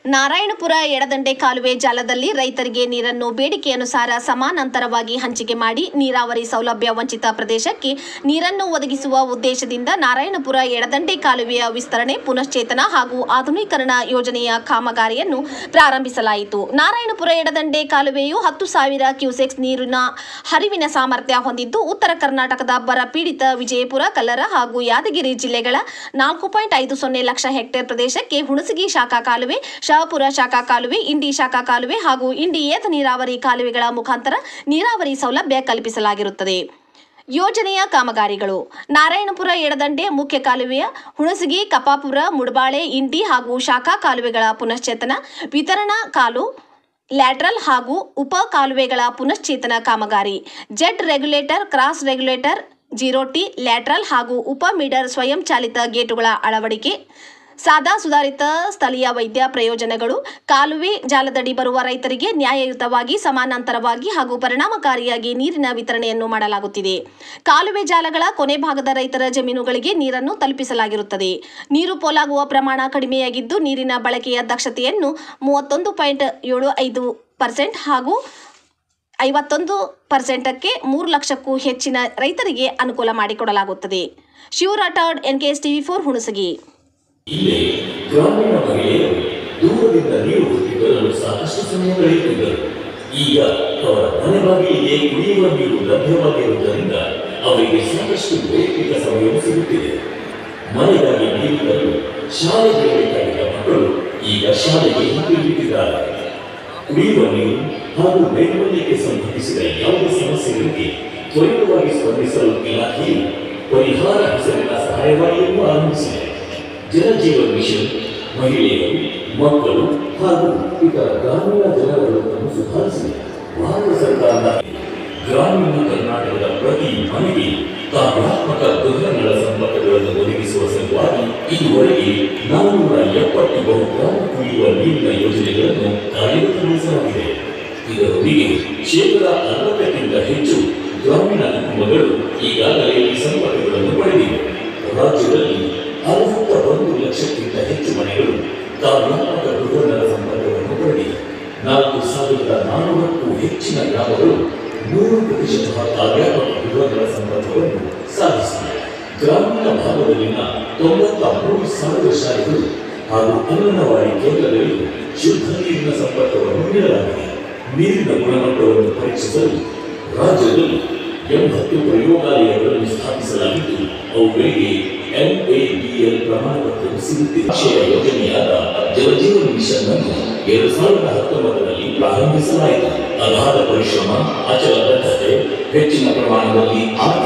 ನಾರಾಯಣಪುರ ಎಡದಂಡೆ ಕಾಲುವೆ ಜಾಲದಲ್ಲಿ ರೈತರಿಗೆ ನೀರನ್ನು ಬೇಡಿಕೆ ಅನುಸಾರ ಸಮಾನಾಂತರವಾಗಿ ಹಂಚಿಕೆ ಮಾಡಿ ನೀರಾವರಿ ಸೌಲಭ್ಯ ವಂಚಿತ ಪ್ರದೇಶಕ್ಕೆ ನೀರನ್ನು ಒದಗಿಸುವ ಉದ್ದೇಶದಿಂದ ನಾರಾಯಣಪುರ ಎಡದಂಡೆ ಕಾಲುವೆಯ ವಿಸ್ತರಣೆ ಪುನಶ್ಚೇತನ ಹಾಗೂ ಆಧುನೀಕರಣ ಯೋಜನೆಯ ಕಾಮಗಾರಿಯನ್ನು ಪ್ರಾರಂಭಿಸಲಾಯಿತು ನಾರಾಯಣಪುರ ಎಡದಂಡೆ ಕಾಲುವೆಯು ಹತ್ತು ಸಾವಿರ ಕ್ಯೂಸೆಕ್ಸ್ ನೀರಿನ ಹರಿವಿನ ಸಾಮರ್ಥ್ಯ ಹೊಂದಿದ್ದು ಉತ್ತರ ಕರ್ನಾಟಕದ ಬರ ಪೀಡಿತ ವಿಜಯಪುರ ಕಲ್ಲರ ಹಾಗೂ ಯಾದಗಿರಿ ಜಿಲ್ಲೆಗಳ ನಾಲ್ಕು ಪಾಯಿಂಟ್ ಐದು ಸೊನ್ನೆ ಲಕ್ಷ ಹೆಕ್ಟೇರ್ ಪ್ರದೇಶಕ್ಕೆ ಹುಣಸಗಿ ಶಾಖಾ ಕಾಲುವೆ ಶಹಾಪುರ ಶಾಖಾ ಕಾಲುವೆ ಇಂಡಿ ಶಾಖಾ ಕಾಲುವೆ ಹಾಗೂ ಇಂಡಿ ಏತ ನೀರಾವರಿ ಕಾಲುವೆಗಳ ಮುಖಾಂತರ ನೀರಾವರಿ ಸೌಲಭ್ಯ ಕಲ್ಪಿಸಲಾಗಿರುತ್ತದೆ ಯೋಜನೆಯ ಕಾಮಗಾರಿಗಳು ನಾರಾಯಣಪುರ ಎಡದಂಡೆ ಮುಖ್ಯ ಕಾಲುವೆಯ ಹುಣಸಗಿ ಕಪಾಪುರ ಮುಡಬಾಳೆ ಇಂಡಿ ಹಾಗೂ ಶಾಖಾ ಕಾಲುವೆಗಳ ಪುನಶ್ಚೇತನ ವಿತರಣಾ ಕಾಲು ಲ್ಯಾಟ್ರಲ್ ಹಾಗೂ ಉಪ ಕಾಲುವೆಗಳ ಪುನಶ್ಚೇತನ ಕಾಮಗಾರಿ Z regulator cross regulator zero T lateral ಹಾಗೂ ಉಪ ಮೀಡರ್ ಸ್ವಯಂ ಚಾಲಿತ ಗೇಟುಗಳ ಅಳವಡಿಕೆ ಸಾದಾ ಸುಧಾರಿತ ಸ್ಥಳೀಯ ವೈದ್ಯ ಪ್ರಯೋಜನಗಳು ಕಾಲುವೆ ಜಾಲದಡಿ ಬರುವ ರೈತರಿಗೆ ನ್ಯಾಯಯುತವಾಗಿ ಸಮಾನಾಂತರವಾಗಿ ಹಾಗೂ ಪರಿಣಾಮಕಾರಿಯಾಗಿ ನೀರಿನ ವಿತರಣೆಯನ್ನು ಮಾಡಲಾಗುತ್ತಿದೆ ಕಾಲುವೆ ಜಾಲಗಳ ಕೊನೆ ಭಾಗದ ರೈತರ ಜಮೀನುಗಳಿಗೆ ನೀರನ್ನು ತಲುಪಿಸಲಾಗಿರುತ್ತದೆ ನೀರು ಪೋಲಾಗುವ ಪ್ರಮಾಣ ಕಡಿಮೆಯಾಗಿದ್ದು ನೀರಿನ ಬಳಕೆಯ ದಕ್ಷತೆಯನ್ನು ಮೂವತ್ತೊಂದು ಪಾಯಿಂಟ್ ಏಳು ಐದು ಪರ್ಸೆಂಟ್ ಹಾಗೂ ಐವತ್ತೊಂದು ಪರ್ಸೆಂಟಕ್ಕೆ ಮೂರು ಲಕ್ಷಕ್ಕೂ ಹೆಚ್ಚಿನ ರೈತರಿಗೆ ಅನುಕೂಲ ಮಾಡಿಕೊಡಲಾಗುತ್ತದೆ Shiva Rathod NKS TV for Hunasagi ಇಲ್ಲೇ ಗ್ರಾಮೀಣ ಮಹಿಳೆಯರು ದೂರದಿಂದ ನೀರು ಹೊತ್ತಿ ಬರಲು ಸಾಕಷ್ಟು ಸಮಯ ಕಳೆಯುತ್ತಿದ್ದರು ಈಗ ಅವರ ಮನೆ ಬಾಗಿಲಿಗೆ ಕುಡಿಯುವ ನೀರು ಲಭ್ಯವಾಗಿರುವುದರಿಂದ ಅವರಿಗೆ ಸಾಕಷ್ಟು ವೈಯಕ್ತಿಕ ಸಮಯವು ಸಿಗುತ್ತಿದೆ ಮನೆಗಾಗಿ ನೀರು ತರಲು ಶಾಲೆಗೆ ಬೇಕಾಗಿದ್ದ ಮಕ್ಕಳು ಈಗ ಶಾಲೆಗೆ ಹಿಂತಿರುಗುತ್ತಿದ್ದಾರೆ ಕುಡಿಯುವ ನೀರು ಹಾಗೂ ನೈರ್ಮಲ್ಯಕ್ಕೆ ಸಂಬಂಧಿಸಿದ ಯಾವುದೇ ಸಮಸ್ಯೆಗಳಿಗೆ ತ್ವರಿತವಾಗಿ ಸ್ಪಂದಿಸಲು ಇಲಾಖೆಯು ಪರಿಹಾರ ಹೆಸರಿನ ಸಹಾಯವಾಣಿಯನ್ನು ಆರಂಭಿಸಿದೆ ಜಲಜೀವನ್ ಮಿಷನ್ ಮಹಿಳೆಯರು ಮಕ್ಕಳು ಹಾಗೂ ಇತರ ಗ್ರಾಮೀಣ ಜನರನ್ನು ಸುಧಾರಿಸಿದೆ ಭಾರತ ಸರ್ಕಾರದ ಗ್ರಾಮೀಣ ಕರ್ನಾಟಕದ ಪ್ರತಿ ಮನೆಗೆ ಕಾವ್ಯಾತ್ಮಕ ಗೃಹಗಳ ಸಂಪರ್ಕಗಳನ್ನು ಒದಗಿಸುವ ಸಲುವಾಗಿ ಇದುವರೆಗೆ ನಾನ್ನೂರ ಎಪ್ಪತ್ತು ಬಹುಗ್ರಾಮ ಕುಡಿಯುವ ನೀರಿನ ಯೋಜನೆಗಳನ್ನು ಕಾರ್ಯಗತಗೊಳಿಸಲಾಗಿದೆ ಇದರೊಂದಿಗೆ ಶೇಕಡ ಅರವತ್ತಕ್ಕಿಂತ ಹೆಚ್ಚು ಗ್ರಾಮೀಣ ಕುಟುಂಬಗಳು ಈಗಾಗಲೇ ಈ ಸಂಪರ್ಕಗಳನ್ನು ಪಡೆದಿವೆ ರಾಜ್ಯದಲ್ಲಿ ಅರವತ್ತ ಒಂದು ಲಕ್ಷಕ್ಕಿಂತ ಹೆಚ್ಚು ಮನೆಗಳು ಕಾವ್ಯಾತ್ಮಕ ಗೃಹಗಳ ಸಂಪರ್ಕವನ್ನು ಪಡೆದಿವೆ ನಾಲ್ಕು ಸಾವಿರದ ನಾನ್ನೂರಕ್ಕೂ ಹೆಚ್ಚಿನ ಗ್ರಾಮಗಳು ನೂರು ಪ್ರತಿಶತ ಕಾವ್ಯಾತ್ಮಕ ಗೃಹಗಳ ಸಂಪರ್ಕವನ್ನು ಸಾಧಿಸಿವೆ ಗ್ರಾಮೀಣ ಭಾಗದಲ್ಲಿನ ತೊಂಬತ್ತ ಮೂರು ಸಾವಿರ ಶಾಲೆಗಳು ಹಾಗೂ ಅಂಗನವಾಡಿ ಕೇಂದ್ರಗಳಿಗೆ ಶುದ್ಧ ನೀರಿನ ಸಂಪರ್ಕವನ್ನು ನೀಡಲಾಗಿದೆ ನೀರಿನ ಗುಣಮಟ್ಟವನ್ನು ಪರೀಕ್ಷಿಸಲು ರಾಜ್ಯದಲ್ಲಿ ಎಂಬತ್ತು ಪ್ರಯೋಗಾಲಯಗಳನ್ನು ಸ್ಥಾಪಿಸಲಾಗಿದ್ದು ಅವುಗಳಿಗೆ ಎಂಎಡಿಎಲ್ ಪ್ರಮಾಣ ಪತ್ರವು ಸಿಗುತ್ತಿದೆ ರಾಷ್ಟ್ರೀಯ ಯೋಜನೆಯಾದ ಜಲಜೀವನ್ ಮಿಷನ್ ಅನ್ನು ಎರಡು ಸಾವಿರದ ಹತ್ತೊಂಬತ್ತರಲ್ಲಿ ಪ್ರಾರಂಭಿಸಲಾಯಿತು ಅಗಾಧ ಪರಿಶ್ರಮ ಅಚಲ ಬದ್ಧತೆ ಹೆಚ್ಚಿನ ಪ್ರಮಾಣದಲ್ಲಿ ಆರ್ಥಿಕ